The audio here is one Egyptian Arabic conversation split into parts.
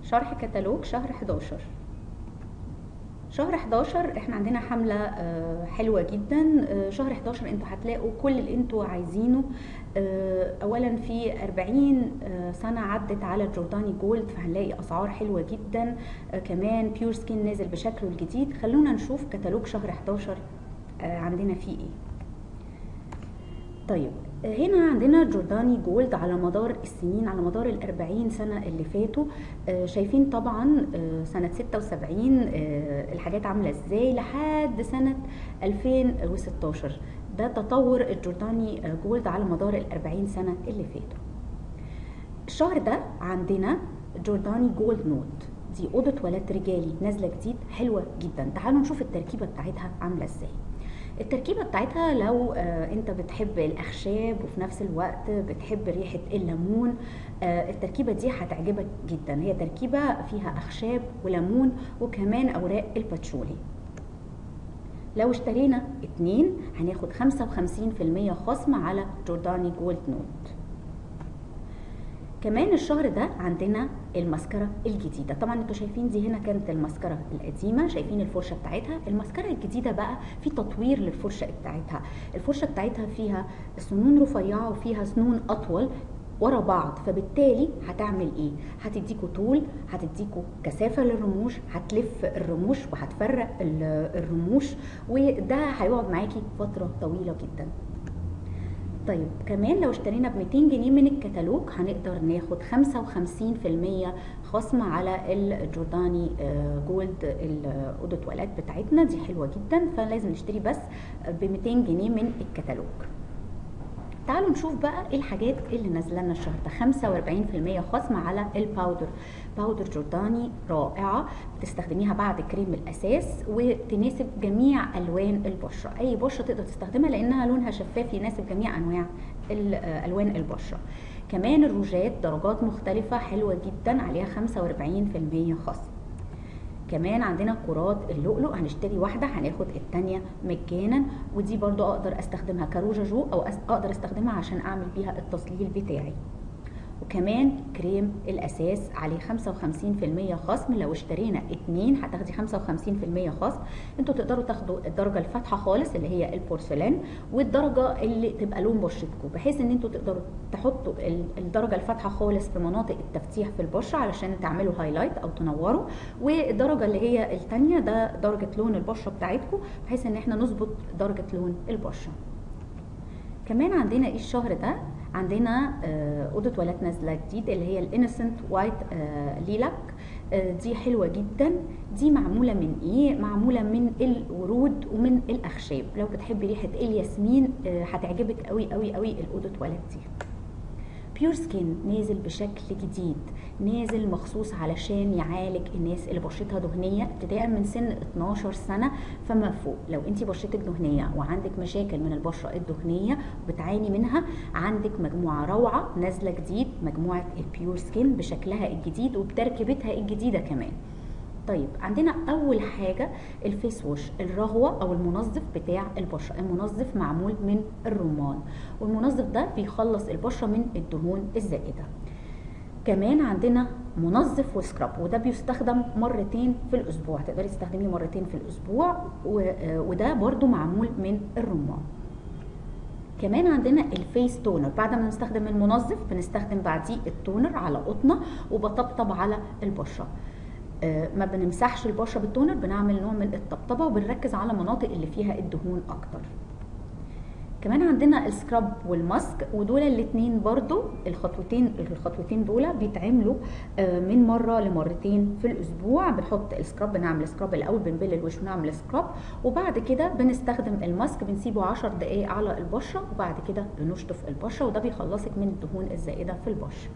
شرح كتالوج شهر 11 شهر 11 احنا عندنا حملة آه، حلوة جدا آه، شهر 11 انتوا هتلاقوا كل اللي انتوا عايزينه آه، اولا في 40 آه، سنة عدت على جورداني جولد فهنلاقي اسعار حلوة جدا آه، كمان بيور سكين نازل بشكله الجديد خلونا نشوف كتالوج شهر 11 آه، عندنا فيه ايه طيب هنا عندنا جورداني جولد على مدار السنين على مدار الأربعين سنة اللي فاتوا آه، شايفين طبعا آه، سنة 76 آه، الحاجات عاملة ازاي لحد سنة 2016 ده تطور الجورداني آه، جولد على مدار الأربعين سنة اللي فاتوا الشهر ده عندنا جورداني جولد نوت دي اوضه تواليت رجالي نازله جديد حلوه جدا تعالوا نشوف التركيبه بتاعتها عامله ازاي التركيبه بتاعتها لو آه انت بتحب الاخشاب وفي نفس الوقت بتحب ريحه الليمون آه التركيبه دي هتعجبك جدا هي تركيبه فيها اخشاب وليمون وكمان اوراق الباتشولي لو اشترينا اتنين هناخد 55% خصم على جورداني جولد نوت كمان الشهر ده عندنا الماسكارا الجديده طبعا انتوا شايفين دي هنا كانت الماسكارا القديمه شايفين الفرشه بتاعتها الماسكارا الجديده بقى في تطوير للفرشه بتاعتها الفرشه بتاعتها فيها سنون رفيعه وفيها سنون اطول ورا بعض فبالتالي هتعمل ايه هتديكوا طول هتديكوا كثافه للرموش هتلف الرموش وهتفرق ال- الرموش وده هيقعد معاكي فتره طويله جدا طيب كمان لو اشترينا ب 200 جنيه من الكتالوج هنقدر ناخد 55% خصم على الجورداني آه، جولد الاوضه تواليت بتاعتنا دي حلوه جدا فلازم نشتري بس ب 200 جنيه من الكتالوج تعالوا نشوف بقى ايه الحاجات اللي نازله لنا الشهر ده 45% خصم على الباودر باودر جورداني رائعه بتستخدميها بعد كريم الاساس وتناسب جميع الوان البشره اي بشره تقدر تستخدمها لانها لونها شفاف يناسب جميع انواع ال- آه، الوان البشره كمان الروجات درجات مختلفه حلوه جدا عليها 45% خصم كمان عندنا كرات اللؤلؤ هنشتري واحدة هناخد التانية مجانا ودي برضو اقدر استخدمها كروجا جو او أس- اقدر استخدمها عشان اعمل بيها التظليل بتاعي وكمان كريم الاساس عليه 55% خصم لو اشترينا اتنين هتاخدي 55% خصم انتوا تقدروا تاخدوا الدرجه الفاتحه خالص اللي هي البورسلان والدرجه اللي تبقى لون بشرتكم بحيث ان انتوا تقدروا تحطوا ال- الدرجه الفاتحه خالص في مناطق التفتيح في البشره علشان تعملوا هايلايت او تنوروا والدرجه اللي هي الثانيه ده درجه لون البشره بتاعتكم بحيث ان احنا نظبط درجه لون البشره كمان عندنا ايه الشهر ده عندنا آه، اوضه تواليت نازله جديد اللي هي الانسنت وايت ليلاك آه، دي حلوه جدا دي معموله من ايه معموله من الورود ومن الاخشاب لو بتحبي ريحه الياسمين آه، هتعجبك قوي قوي قوي الاوضه تواليت دي بيور سكين نازل بشكل جديد نازل مخصوص علشان يعالج الناس اللي بشرتها دهنيه ابتداء من سن 12 سنه فما فوق لو انت بشرتك دهنيه وعندك مشاكل من البشره الدهنيه وبتعاني منها عندك مجموعه روعه نازله جديد مجموعه البيور سكين بشكلها الجديد وبتركيبتها الجديده كمان طيب عندنا اول حاجه الفيس ووش الرغوه او المنظف بتاع البشره المنظف معمول من الرمان والمنظف ده بيخلص البشره من الدهون الزائده كمان عندنا منظف وسكراب وده بيستخدم مرتين في الاسبوع تقدري تستخدميه مرتين في الاسبوع و- آه، وده برضو معمول من الرمان كمان عندنا الفيس تونر بعد ما نستخدم المنظف بنستخدم بعديه التونر على قطنه وبطبطب على البشره آه، ما بنمسحش البشره بالتونر بنعمل نوع من الطبطبه وبنركز على المناطق اللي فيها الدهون اكتر كمان عندنا السكراب والماسك ودول الاتنين برضو الخطوتين الخطوتين دول بيتعملوا آه، من مره لمرتين في الاسبوع بنحط السكراب بنعمل سكراب الاول بنبل الوش ونعمل سكراب وبعد كده بنستخدم الماسك بنسيبه 10 دقائق على البشره وبعد كده بنشطف البشره وده بيخلصك من الدهون الزائده في البشره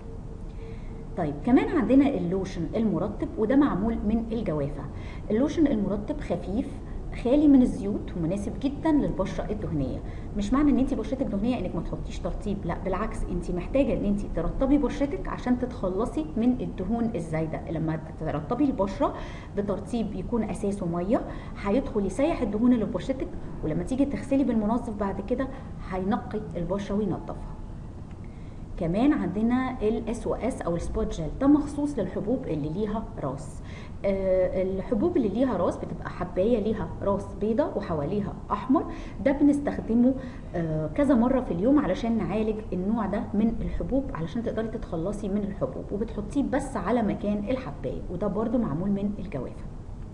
طيب كمان عندنا اللوشن المرطب وده معمول من الجوافه اللوشن المرطب خفيف خالي من الزيوت ومناسب جدا للبشره الدهنيه مش معنى ان انت بشرتك دهنيه انك ما تحطيش ترطيب لا بالعكس انت محتاجه ان انت ترطبي بشرتك عشان تتخلصي من الدهون الزايده لما ترطبي البشره بترطيب يكون اساسه ميه هيدخل يسيح الدهون اللي في بشرتك ولما تيجي تغسلي بالمنظف بعد كده هينقي البشره وينظفها كمان عندنا الاس او اس او السبوت جل ده مخصوص للحبوب اللي ليها راس آه، الحبوب اللي ليها راس بتبقى حبايه ليها راس بيضة وحواليها احمر ده بنستخدمه آه، كذا مره في اليوم علشان نعالج النوع ده من الحبوب علشان تقدري تتخلصي من الحبوب وبتحطيه بس على مكان الحبايه وده برضو معمول من الجوافه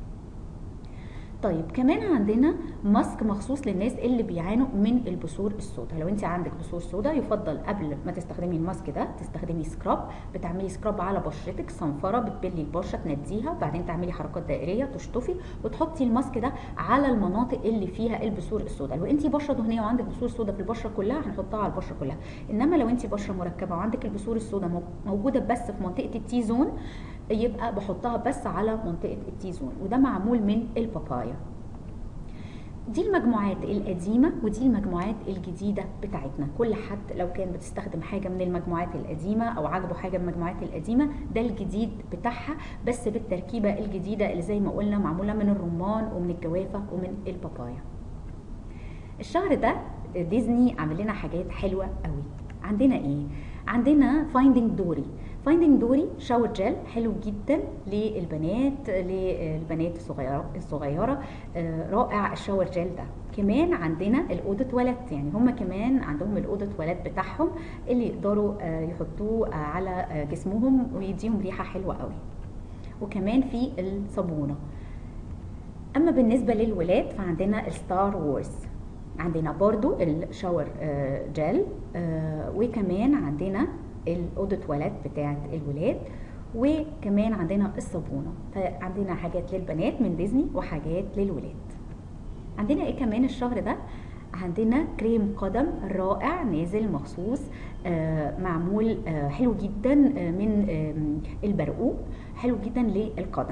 طيب كمان عندنا ماسك مخصوص للناس اللي بيعانوا من البثور السوداء لو انت عندك بثور سوداء يفضل قبل ما تستخدمي الماسك ده تستخدمي سكراب بتعملي سكراب على بشرتك صنفره بتبلي البشره تنديها بعدين تعملي حركات دائريه تشطفي وتحطي الماسك ده على المناطق اللي فيها البثور السوداء لو انت بشره دهنيه وعندك بثور سوداء في البشره كلها هنحطها على البشره كلها انما لو انت بشره مركبه وعندك البثور السوداء موجوده بس في منطقه التي زون يبقى بحطها بس على منطقه التي زون وده معمول من البابايا دي المجموعات القديمة ودي المجموعات الجديدة بتاعتنا كل حد لو كان بتستخدم حاجة من المجموعات القديمة أو عجبه حاجة من المجموعات القديمة ده الجديد بتاعها بس بالتركيبة الجديدة اللي زي ما قلنا معمولة من الرمان ومن الجوافة ومن البابايا الشهر ده ديزني عامل لنا حاجات حلوة قوي عندنا ايه عندنا فايندينج دوري فايندينج دوري شاور جel حلو جدا للبنات للبنات الصغيره الصغيره آه، رائع الشاور جel ده كمان عندنا الاودو تواليت يعني هم كمان عندهم الاودو تواليت بتاعهم اللي يقدروا آه، يحطوه على آه، جسمهم ويديهم ريحه حلوه قوي وكمان في الصابونه اما بالنسبه للولاد فعندنا الستار وورز عندنا برضو الشاور جل وكمان عندنا الاودو تواليت بتاعه الولاد وكمان عندنا الصابونه فعندنا حاجات للبنات من ديزني وحاجات للولاد عندنا ايه كمان الشهر ده عندنا كريم قدم رائع نازل مخصوص آه معمول آه حلو جدا آه من آه البرقوق حلو جدا للقدم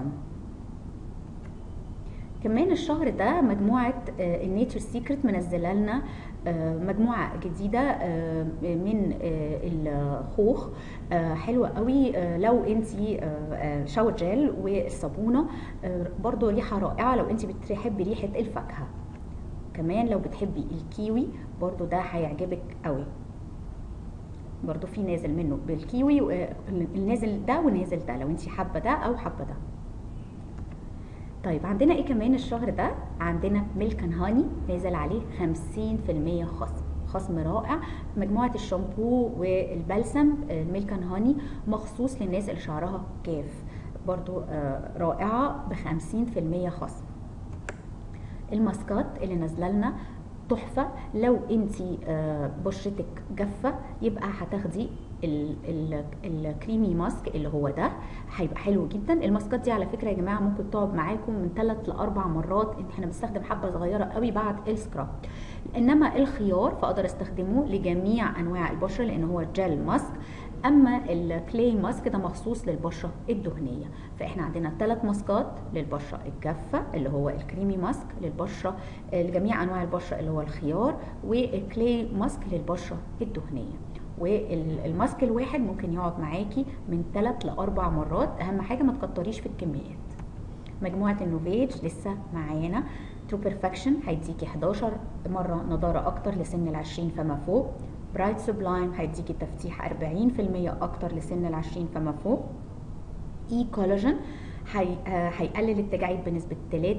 كمان الشهر ده مجموعه النيتشر سيكريت منزله لنا مجموعه جديده آه، من آه، الخوخ آه، حلوه قوي لو انت شاور جل والصابونه برضو ريحه رائعه لو انت بتحبي ريحه الفاكهه كمان لو بتحبي الكيوي برضو ده هيعجبك قوي برضو في نازل منه بالكيوي النازل ده ونازل ده لو انت حابه ده او حابه ده طيب عندنا ايه كمان الشهر ده عندنا ميلك ان هاني نازل عليه 50% خصم خصم رائع مجموعه الشامبو والبلسم الميلك ان هاني مخصوص للناس اللي شعرها جاف برضو آه، رائعه ب 50% خصم الماسكات اللي نازله لنا تحفه لو انت آه، بشرتك جافه يبقى هتاخدي الكريمي ماسك اللي هو ده هيبقى حلو جدا الماسكات دي على فكره يا جماعه ممكن تقعد معاكم من 3 ل 4 مرات احنا بنستخدم حبه صغيره قوي بعد السكراب انما الخيار فاقدر استخدمه لجميع انواع البشره لان هو جل ماسك اما الكلي ماسك ده مخصوص للبشره الدهنيه فاحنا عندنا ثلاث ماسكات للبشره الجافه اللي هو الكريمي ماسك للبشره لجميع انواع البشره اللي هو الخيار والكلي ماسك للبشره الدهنيه والماسك الواحد ممكن يقعد معاكي من 3 ل 4 مرات اهم حاجه ما تكتريش في الكميات مجموعه النوفيج لسه معانا تو بيرفكشن هيديكي 11 مره نضاره اكتر لسن ال20 فما فوق برايت سبلايم هيديكي تفتيح 40% اكتر لسن ال20 فما فوق اي كولاجين هيقلل التجاعيد بنسبه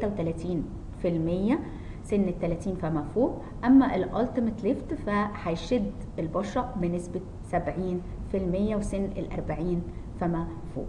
33% سن ال 30 فما فوق اما الالتيميت ليفت فهيشد البشره بنسبه 70% وسن ال 40 فما فوق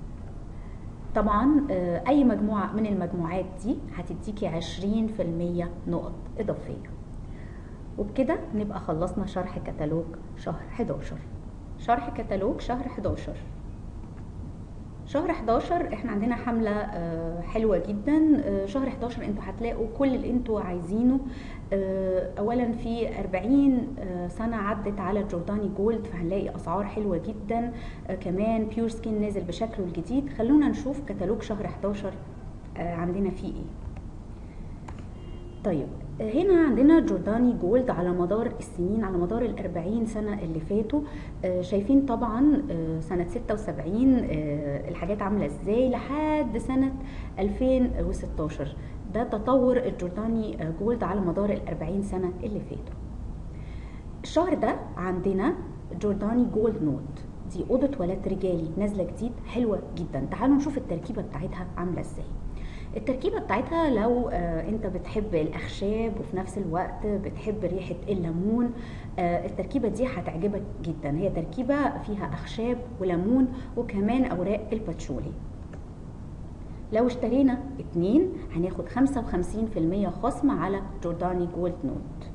طبعا آه، اي مجموعه من المجموعات دي هتديكي 20% نقط اضافيه وبكده نبقى خلصنا شرح كتالوج شهر 11 شرح كتالوج شهر 11 شهر 11 احنا عندنا حمله آه، حلوه جدا آه، شهر 11 انتوا هتلاقوا كل اللي انتوا عايزينه آه، اولا في 40 سنه عدت على جورداني جولد فهنلاقي اسعار حلوه جدا كمان بيور سكين نازل بشكله الجديد خلونا نشوف كتالوج شهر 11 عندنا فيه ايه طيب هنا عندنا جورداني جولد على مدار السنين على مدار الأربعين سنة اللي فاتوا آه، شايفين طبعا آه، سنة 76 آه، الحاجات عاملة ازاي لحد سنة 2016 ده تطور الجورداني جولد على مدار الأربعين سنة اللي فاتوا الشهر ده عندنا جورداني جولد نوت دي اوضه تواليت رجالي نازله جديد حلوه جدا تعالوا نشوف التركيبه بتاعتها عامله ازاي التركيبه بتاعتها لو آه انت بتحب الاخشاب وفي نفس الوقت بتحب ريحه الليمون آه التركيبه دي هتعجبك جدا هي تركيبه فيها اخشاب وليمون وكمان اوراق الباتشولي لو اشترينا اتنين هناخد 55% خصم على جورداني جولد نوت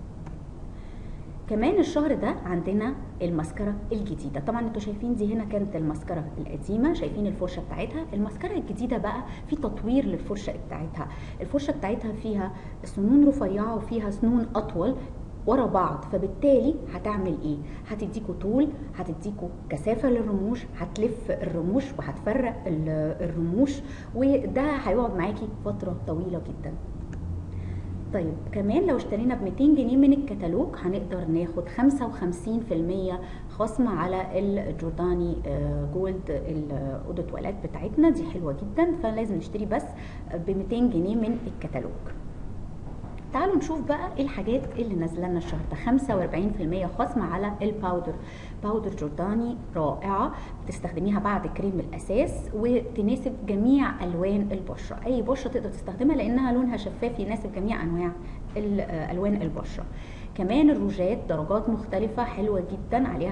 كمان الشهر ده عندنا المسكرة الجديدة طبعا انتوا شايفين دي هنا كانت المسكرة القديمة شايفين الفرشة بتاعتها المسكرة الجديدة بقى في تطوير للفرشة بتاعتها الفرشة بتاعتها فيها سنون رفيعة وفيها سنون أطول ورا بعض فبالتالي هتعمل ايه هتديكوا طول هتديكوا كثافه للرموش هتلف الرموش وهتفرق الرموش وده هيقعد معاكي فتره طويله جدا طيب كمان لو اشترينا ب 200 جنيه من الكتالوج هنقدر ناخد 55% خصم على الجورداني جولد الاوضه تواليت بتاعتنا دي حلوه جدا فلازم نشتري بس ب 200 جنيه من الكتالوج تعالوا نشوف بقى ايه الحاجات اللي نازله لنا الشهر ده 45% خصم على الباودر باودر جورداني رائعه بتستخدميها بعد كريم الاساس وتناسب جميع الوان البشره اي بشره تقدر تستخدمها لانها لونها شفاف يناسب جميع انواع الوان البشره كمان الروجات درجات مختلفه حلوه جدا عليها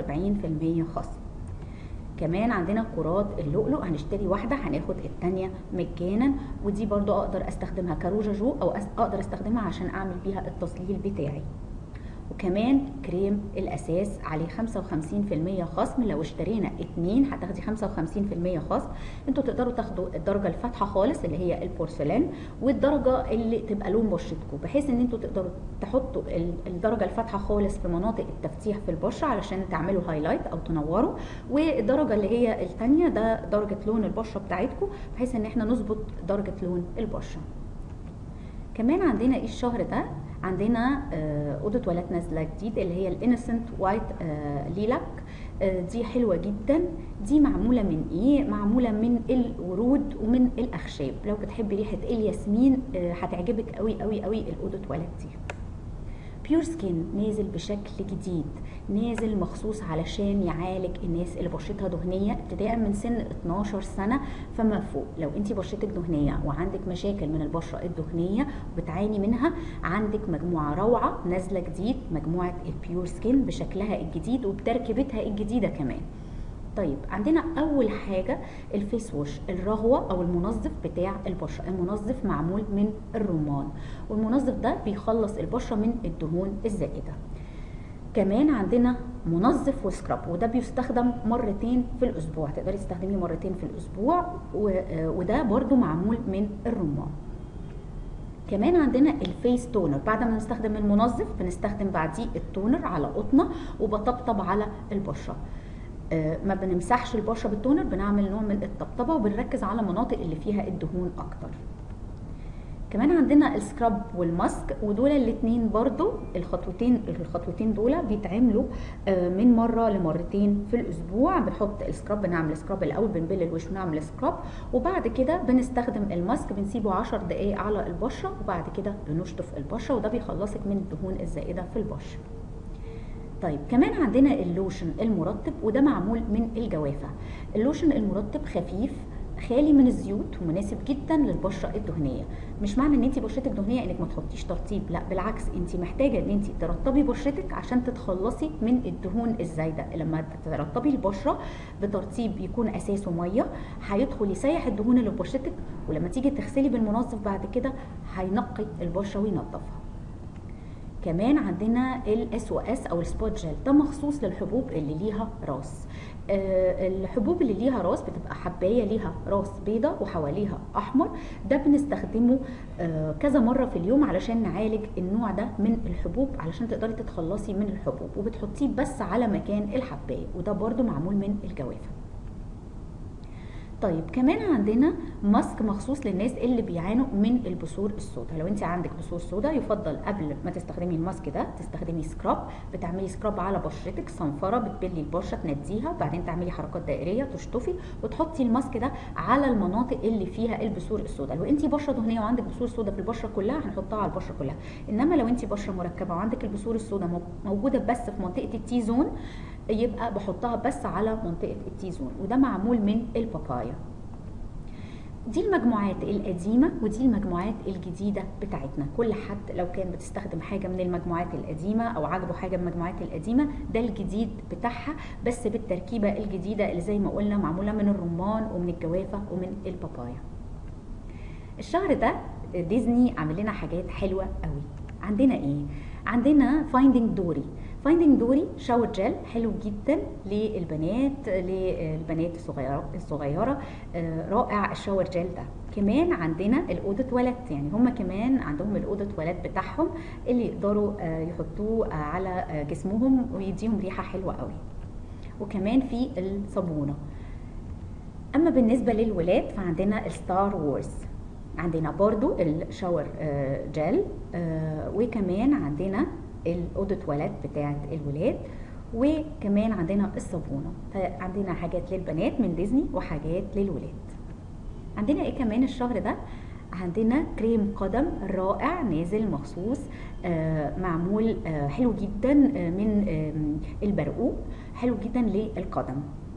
45% خصم كمان عندنا كرات اللؤلؤ هنشتري واحدة هناخد التانية مجانا ودي برضو اقدر استخدمها كروجا جو او اقدر استخدمها عشان اعمل بيها التظليل بتاعي وكمان كريم الاساس عليه 55% خصم لو اشترينا اتنين هتاخدي 55% خصم انتوا تقدروا تاخدوا الدرجه الفاتحه خالص اللي هي البورسلان والدرجه اللي تبقى لون بشرتكم بحيث ان انتوا تقدروا تحطوا الدرجه الفاتحه خالص في مناطق التفتيح في البشره علشان تعملوا هايلايت او تنوروا والدرجه اللي هي الثانيه ده درجه لون البشره بتاعتكم بحيث ان احنا نظبط درجه لون البشره كمان عندنا ايه الشهر ده عندنا اوضه تواليت نازله جديد اللي هي الانسنت وايت ليلاك دي حلوه جدا دي معموله من ايه معموله من الورود ومن الاخشاب لو بتحبي ريحه الياسمين هتعجبك قوي قوي قوي الاوضه تواليت دي بيور سكين نازل بشكل جديد نازل مخصوص علشان يعالج الناس اللي بشرتها دهنيه ابتداء من سن 12 سنه فما فوق لو انت بشرتك دهنيه وعندك مشاكل من البشره الدهنيه وبتعاني منها عندك مجموعه روعه نازله جديد مجموعه البيور سكين بشكلها الجديد وبتركيبتها الجديده كمان طيب عندنا اول حاجه الفيس ووش الرغوه او المنظف بتاع البشره المنظف معمول من الرمان والمنظف ده بيخلص البشره من الدهون الزائده كمان عندنا منظف وسكراب وده بيستخدم مرتين في الاسبوع تقدري تستخدميه مرتين في الاسبوع وده برضو معمول من الرمان كمان عندنا الفيس تونر بعد ما نستخدم المنظف بنستخدم بعديه التونر على قطنه وبطبطب على البشره ما بنمسحش البشره بالتونر بنعمل نوع من الطبطبه وبنركز على المناطق اللي فيها الدهون اكتر كمان عندنا السكراب والماسك ودول الاثنين برضو الخطوتين الخطوتين دول بيتعملوا من مره لمرتين في الاسبوع بنحط السكراب بنعمل سكراب الاول بنبل الوش ونعمل سكراب وبعد كده بنستخدم الماسك بنسيبه 10 دقائق على البشره وبعد كده بنشطف البشره وده بيخلصك من الدهون الزائده في البشره طيب كمان عندنا اللوشن المرطب وده معمول من الجوافه اللوشن المرطب خفيف خالي من الزيوت ومناسب جدا للبشره الدهنيه مش معنى ان انت بشرتك دهنيه انك ما تحطيش ترطيب لا بالعكس انت محتاجه ان انت ترطبي بشرتك عشان تتخلصي من الدهون الزايده لما ترطبي البشره بترطيب يكون اساسه ميه هيدخل يسيح الدهون اللي في بشرتك ولما تيجي تغسلي بالمنظف بعد كده هينقي البشره وينظفها كمان عندنا الاس او اس او السبوت جل ده مخصوص للحبوب اللي ليها راس آه الحبوب اللي ليها راس بتبقى حبايه ليها راس بيضة وحواليها احمر ده بنستخدمه آه كذا مره في اليوم علشان نعالج النوع ده من الحبوب علشان تقدري تتخلصي من الحبوب وبتحطيه بس على مكان الحبايه وده برده معمول من الجوافه طيب كمان عندنا ماسك مخصوص للناس اللي بيعانوا من البثور السوداء لو انت عندك بثور سوداء يفضل قبل ما تستخدمي الماسك ده تستخدمي سكراب بتعملي سكراب على بشرتك صنفره بتبلي البشره تنديها بعدين تعملي حركات دائريه تشطفي وتحطي الماسك ده على المناطق اللي فيها البثور السوداء لو انت بشره دهنيه وعندك بثور سوداء في البشره كلها هنحطها على البشره كلها انما لو انت بشره مركبه وعندك البثور السوداء موجوده بس في منطقه التي زون يبقى بحطها بس على منطقه التي زون وده معمول من البابايا دي المجموعات القديمة ودي المجموعات الجديدة بتاعتنا كل حد لو كان بتستخدم حاجة من المجموعات القديمة أو عجبه حاجة من المجموعات القديمة ده الجديد بتاعها بس بالتركيبة الجديدة اللي زي ما قلنا معمولة من الرمان ومن الجوافة ومن البابايا الشهر ده ديزني عامل لنا حاجات حلوة قوي عندنا ايه عندنا فايندينج دوري فايندينج دوري شاور جel حلو جدا للبنات للبنات الصغيره الصغيره رائع الشاور جel ده كمان عندنا الاودو تواليت يعني هم كمان عندهم الاودو تواليت بتاعهم اللي يقدروا يحطوه على جسمهم ويديهم ريحه حلوه قوي وكمان في الصابونه اما بالنسبه للولاد فعندنا الستار وورز عندنا برضو الشاور جل وكمان عندنا الاودو تواليت بتاعه الولاد وكمان عندنا الصابونه فعندنا حاجات للبنات من ديزني وحاجات للولاد عندنا ايه كمان الشهر ده عندنا كريم قدم رائع نازل مخصوص معمول حلو جدا من البرقوق حلو جدا للقدم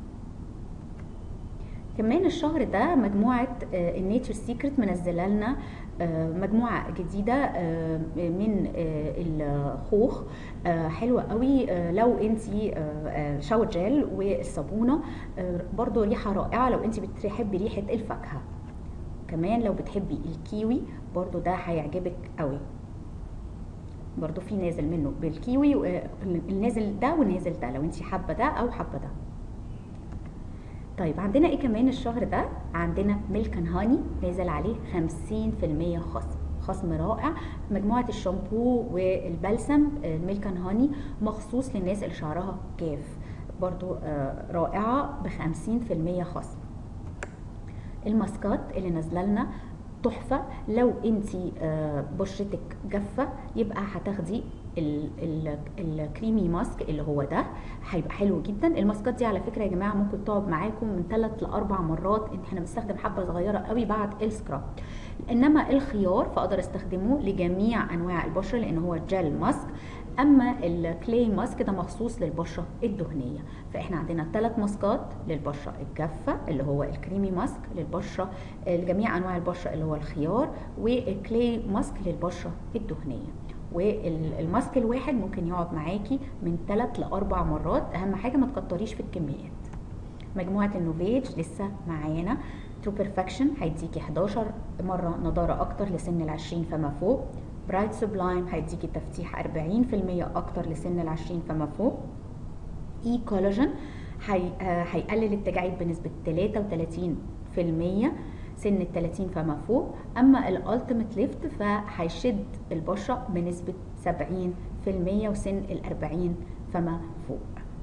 كمان الشهر ده مجموعة النيتشر سيكريت منزله لنا مجموعة جديدة من الخوخ حلوة قوي لو انت شاور جل والصابونة برضو ريحة رائعة لو انت بتحبي ريحة الفاكهة كمان لو بتحبي الكيوي برضو ده هيعجبك قوي برضو في نازل منه بالكيوي النازل ده والنازل ده لو انت حابة ده او حابة ده طيب عندنا ايه كمان الشهر ده عندنا ميلك ان هاني نازل عليه 50% خصم خصم رائع مجموعه الشامبو والبلسم الميلك ان هاني مخصوص للناس اللي شعرها جاف برضو رائعه ب 50% خصم الماسكات اللي نازله لنا تحفه لو انت بشرتك جافه يبقى هتاخدي الكريمي ماسك اللي هو ده هيبقى حلو جدا الماسكات دي على فكره يا جماعه ممكن تقعد معاكم من 3 ل 4 مرات احنا بنستخدم حبه صغيره قوي بعد السكراب انما الخيار فاقدر استخدمه لجميع انواع البشره لان هو جل ماسك اما الكلاي ماسك ده مخصوص للبشره الدهنيه فاحنا عندنا ثلاث ماسكات للبشره الجافه اللي هو الكريمي ماسك للبشره لجميع انواع البشره اللي هو الخيار والكلاي ماسك للبشره الدهنيه والماسك الواحد ممكن يقعد معاكي من 3 ل 4 مرات اهم حاجه ما تكتريش في الكميات مجموعه النوفيج لسه معانا تو بيرفكشن هيديكي 11 مره نضاره اكتر لسن ال20 فما فوق برايت سبلايم هيديكي تفتيح 40% اكتر لسن ال20 فما فوق اي كولاجين هيقلل التجاعيد بنسبه 33% سن ال 30 فما فوق اما الالتيميت ليفت فهيشد البشره بنسبه 70% وسن ال 40 فما فوق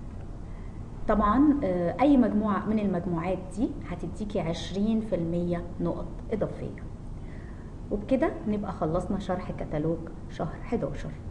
طبعا اي مجموعه من المجموعات دي هتديكي 20% نقط اضافيه وبكده نبقى خلصنا شرح كتالوج شهر 11